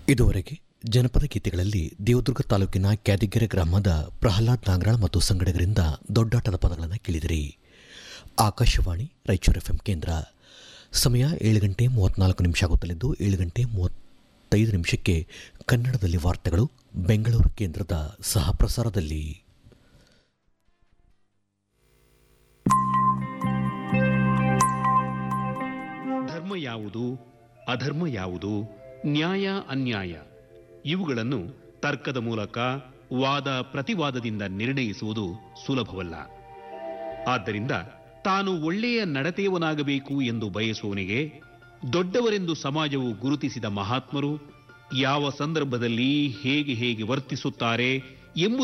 ಇದುವರೆಗೆ ಜನಪದ ಗೀತೆಗಳಲ್ಲಿ ದೇವದುರ್ಗ ತಾಲೂಕಿನ ಕ್ಯಾದಿಗೆರೆ ಗ್ರಾಮದ ಪ್ರಹ್ಲಾದ್ ನಾಗರಾಳ್ ಮತ್ತು ಸಂಗಡಿಗರಿಂದ ದೊಡ್ಡಾಟದ ಪದಗಳನ್ನು ಕೇಳಿದಿರಿ ಆಕಾಶವಾಣಿ ರಾಯಚೂರು ಎಫ್ ಕೇಂದ್ರ ಸಮಯ ಏಳು ಗಂಟೆ ಮೂವತ್ತ್ನಾಲ್ಕು ನಿಮಿಷ ಆಗುತ್ತಲಿದ್ದು ಏಳು ಗಂಟೆ ಮೂವತ್ತೈದು ನಿಮಿಷಕ್ಕೆ ಕನ್ನಡದಲ್ಲಿ ವಾರ್ತೆಗಳು ಬೆಂಗಳೂರು ಕೇಂದ್ರದ ಸಹ ಪ್ರಸಾರದಲ್ಲಿ ಧರ್ಮ ಯಾವುದು ಅಧರ್ಮ ಯಾವುದು ನ್ಯಾಯ ಅನ್ಯಾಯ ಇವುಗಳನ್ನು ತರ್ಕದ ಮೂಲಕ ವಾದ ಪ್ರತಿವಾದದಿಂದ ನಿರ್ಣಯಿಸುವುದು ಸುಲಭವಲ್ಲ ಆದ್ದರಿಂದ ತಾನು ಒಳ್ಳೆಯ ನಡತೆಯವನಾಗಬೇಕು ಎಂದು ಬಯಸುವವನಿಗೆ ದೊಡ್ಡವರೆಂದು ಸಮಾಜವು ಗುರುತಿಸಿದ ಮಹಾತ್ಮರು ಯಾವ ಸಂದರ್ಭದಲ್ಲಿ ಹೇಗೆ ಹೇಗೆ ವರ್ತಿಸುತ್ತಾರೆ ಎಂಬುದು